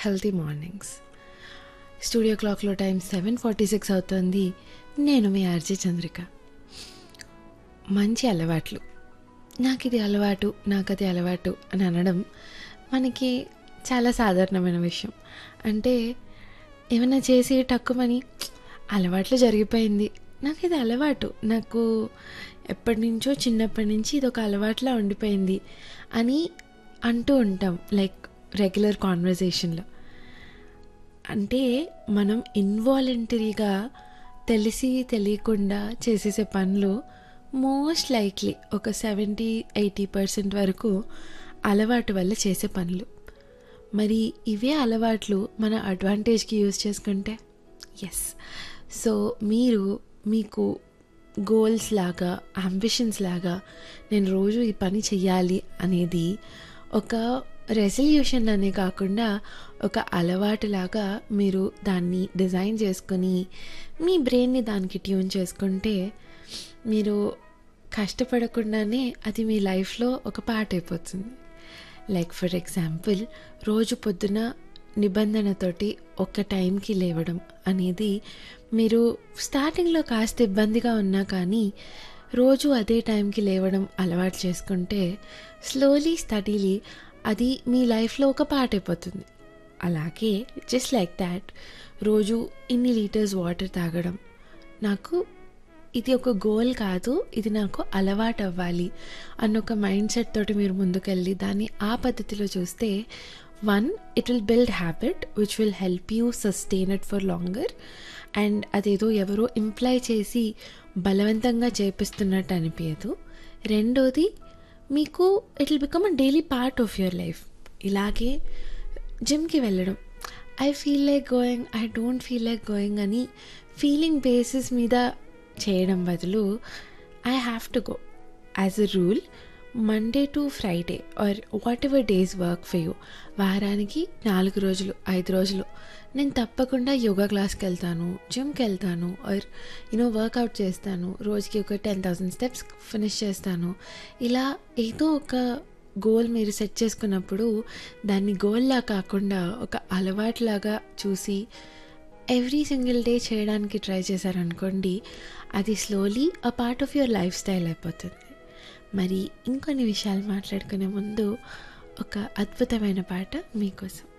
healthy mornings studio క్లాక్లో time seven forty six అవుతుంది నేను మీ ఆర్జే చంద్రిక మంచి అలవాట్లు నాకు ఇది అలవాటు నాకు అది అలవాటు అని అనడం మనకి చాలా సాధారణమైన విషయం అంటే ఏమైనా చేసి టక్కుమని అలవాట్లు జరిగిపోయింది నాకు ఇది అలవాటు నాకు ఎప్పటి నుంచో చిన్నప్పటి నుంచి ఇది ఒక అలవాట్లా ఉండిపోయింది అని అంటూ ఉంటాం లైక్ రెగ్యులర్ కాన్వర్జేషన్లో అంటే మనం ఇన్వాలంటరీగా తెలిసి తెలియకుండా చేసేసే పనులు మోస్ట్ లైక్లీ ఒక సెవెంటీ ఎయిటీ పర్సెంట్ వరకు అలవాటు వల్ల చేసే పనులు మరి ఇవే అలవాట్లు మన అడ్వాంటేజ్కి యూజ్ చేసుకుంటే ఎస్ సో మీరు మీకు గోల్స్ లాగా అంబిషన్స్ లాగా నేను రోజు ఈ పని చెయ్యాలి అనేది ఒక రెజల్యూషన్ అనే కాకుండా ఒక అలవాటులాగా మీరు దాన్ని డిజైన్ చేసుకొని మీ బ్రెయిన్ని దానికి ట్యూన్ చేసుకుంటే మీరు కష్టపడకుండానే అది మీ లైఫ్లో ఒక పార్ట్ అయిపోతుంది లైక్ ఫర్ ఎగ్జాంపుల్ రోజు పొద్దున నిబంధనతోటి ఒక టైంకి లేవడం అనేది మీరు స్టార్టింగ్లో కాస్త ఇబ్బందిగా ఉన్నా కానీ రోజు అదే టైంకి లేవడం అలవాటు చేసుకుంటే స్లోలీ స్టడీలీ అది మీ లైఫ్లో ఒక పార్ట్ అయిపోతుంది అలాగే జస్ట్ లైక్ దాట్ రోజు ఇన్ని లీటర్స్ వాటర్ తాగడం నాకు ఇది ఒక గోల్ కాదు ఇది నాకు అలవాటు అవ్వాలి అన్న ఒక మైండ్ సెట్ తోటి మీరు ముందుకెళ్ళి దాన్ని ఆ పద్ధతిలో చూస్తే one it will build habit which will help you sustain it for longer and అదేదో ఎవరో ఇంప్లై చేసి బలవంతంగా చేపిస్తున్నట్టు అనిపించదు రెండోది మీకు it will become a daily part of your life ఇలాగే జిమ్కి వెళ్ళడం I feel like going I don't feel like going అని ఫీలింగ్ బేసిస్ మీద చేయడం బదులు I have to go as a rule Monday to Friday or whatever days work for you వారానికి నాలుగు రోజులు ఐదు రోజులు నేను తప్పకుండా యోగా క్లాస్కి వెళ్తాను జిమ్కి వెళ్తాను ఆర్ యూనో వర్కౌట్ చేస్తాను రోజుకి ఒక టెన్ థౌసండ్ స్టెప్స్ ఫినిష్ చేస్తాను ఇలా ఏదో ఒక గోల్ మీరు సెట్ చేసుకున్నప్పుడు దాన్ని గోల్లా కాకుండా ఒక అలవాటులాగా చూసి ఎవ్రీ సింగిల్ డే చేయడానికి ట్రై చేశారనుకోండి అది slowly a part of your lifestyle అయిపోతుంది మరి ఇంకొన్ని విషయాలు మాట్లాడుకునే ముందు ఒక అద్భుతమైన పాట మీకోసం